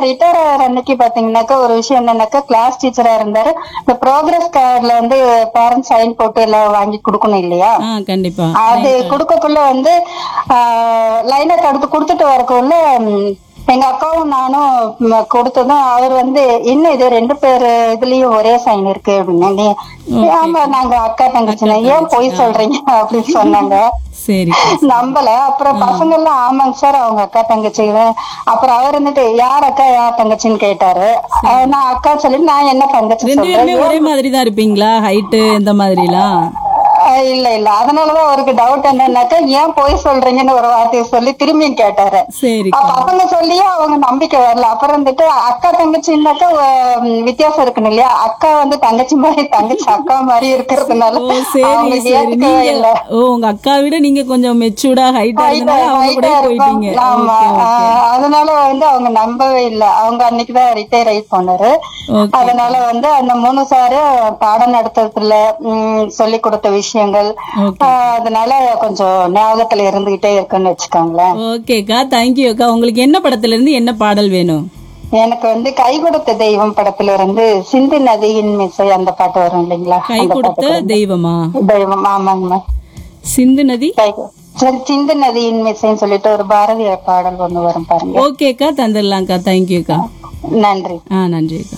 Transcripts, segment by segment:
Retire ஆகிற அன்னைக்கு பாத்தீங்கன்னாக்கா ஒரு விஷயம் என்னன்னாக்கா கிளாஸ் டீச்சரா இருந்தாரு இந்த ப்ரோக்ரஸ் கார்டுல வந்து பேரண்ட்ஸ் சைன் போட்டு எல்லாம் வாங்கி கொடுக்கணும் இல்லையா ஆ கண்டிப்பா அது குடுக்கக்குள்ள வந்து லைனை தடுத்து கொடுத்துட்டு வரக்குள்ள ம், எங்க அக்காவும் நானும் ம், கொடுத்ததும் அவர் வந்து என்ன இது ரெண்டு பேர் இதுலயும் ஒரே சைன் இருக்கு அப்படின்னு நீ ஆமா நாங்க அக்கா தங்கச்சினா ஏன் பொய் சொல்றீங்க அப்படின்னு சொன்னாங்க சரி நம்பல அப்புறம் பசங்க எல்லாம் ஆமாங்க சார் அவங்க அக்கா தங்கச்சி அப்புறம் அவர் வந்துட்டு யார் அக்கா யார் தங்கச்சின்னு கேட்டாரு அஹ் நான் அக்கா சொல்லி நான் என்ன தங்கச்சி ரெண்டு சொல்றேன் பேருமே ஒரே மாதிரி தான் இருப்பீங்களா ஹைட்டு இந்த மாதிரிலாம் அஹ் இல்ல இல்ல அதனாலதான் அவருக்கு டவுட் என்னன்னாக்கா ஏன் போய் சொல்றீங்கன்னு ஒரு வார்த்தையை சொல்லி திரும்பியும் கேட்டாரு சரிக்கா அப்ப அவங்க சொல்லியே அவங்க நம்பிக்கை வரல அப்புறம் வந்துட்டு அக்கா தங்கச்சின்னாக்கா உம், வித்தியாசம் இருக்கணும் இல்லையா அக்கா வந்து தங்கச்சி மாதிரி தங்கச்சி அக்கா மாதிரி இருக்கிறதுனால ஓ சரி அவங்களுக்கு சரி ஏத்துக்கவே நீங்க இல்ல ஓ உங்க அக்கா விட நீங்க கொஞ்சம் மெச்சூர்டா ஹைட்டா இருந்தனால அவங்க கூட Height ஆ போயிட்டீங்க இருக்கும். ஆமா ஓகே ஓகே ஆஹ் அதனால வந்து அவங்க நம்பவே இல்ல அவங்க அன்னைக்குதான் ரிட்டையர் ஆகி போனாரு ஓகே அதனால வந்து அந்த மூணு சாரு பாடம் நடத்துறதுல உம் சொல்லி கொடுத்த விஷயங்கள் ஓகே ஆஹ் அதனால கொஞ்சம் ஞாபகத்துல இருந்துகிட்டே இருக்குன்னு வச்சுக்கோங்களேன் ஓகேக்கா தேங்க்யூ அக்கா உங்களுக்கு என்ன படத்துல இருந்து என்ன பாடல் வேணும் எனக்கு வந்து கை கொடுத்த தெய்வம் படத்துல இருந்து சிந்து நதியின் மிசை அந்த பாட்டு வரும் இல்லைங்களா கை அந்த கொடுத்த தெய்வமா பாட்டு. தெய்வம் ஆமாங்கம்மா சிந்து நதி கை சரி, சிந்து நதியின் மிசைன்னு சொல்லிட்டு ஒரு பாரதியார் பாடல் ஒண்ணு வரும் பாருங்க ஓகேக்கா தந்துடலாம்க்கா தேங்க்யூக்கா நன்றி ஆ நன்றி அக்கா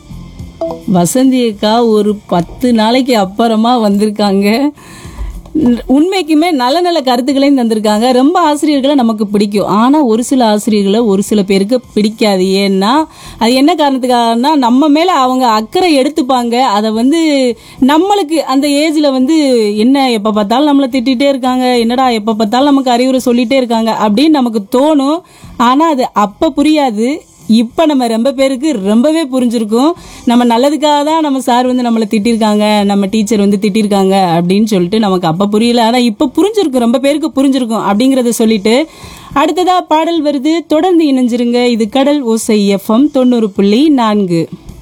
வசந்தி அக்கா ஒரு பத்து நாளைக்கு அப்புறமா வந்திருக்காங்க உம், உண்மைக்குமே நல்ல நல்ல கருத்துக்களையும் தந்திருக்காங்க ரொம்ப ஆசிரியர்களை நமக்கு பிடிக்கும் ஆனால் ஒரு சில ஆசிரியர்களை ஒரு சில பேருக்கு பிடிக்காது ஏன்னா அது என்ன காரணத்துக்காகனா நம்ம மேலே அவங்க அக்கறை எடுத்துப்பாங்க அதை வந்து நம்மளுக்கு அந்த ஏஜில் வந்து என்ன எப்போ பார்த்தாலும் நம்மளை திட்டிகிட்டே இருக்காங்க என்னடா எப்போ பார்த்தாலும் நமக்கு அறிவுரை சொல்லிகிட்டே இருக்காங்க அப்படின்னு நமக்கு தோணும் ஆனால் அது அப்போ புரியாது இப்போ நம்ம ரொம்ப பேருக்கு ரொம்பவே புரிஞ்சிருக்கும் நம்ம நல்லதுக்காக தான் நம்ம சார் வந்து நம்மளை திட்டிருக்காங்க நம்ம டீச்சர் வந்து திட்டிருக்காங்க அப்படின்னு சொல்லிட்டு நமக்கு அப்போ புரியல ஆனால் இப்போ புரிஞ்சிருக்கும் ரொம்ப பேருக்கு புரிஞ்சிருக்கும் அப்படிங்கிறத சொல்லிட்டு அடுத்ததா பாடல் வருது தொடர்ந்து இணைஞ்சிருங்க இது கடல் ஓசை எஃப்எம் தொண்ணூறு புள்ளி நான்கு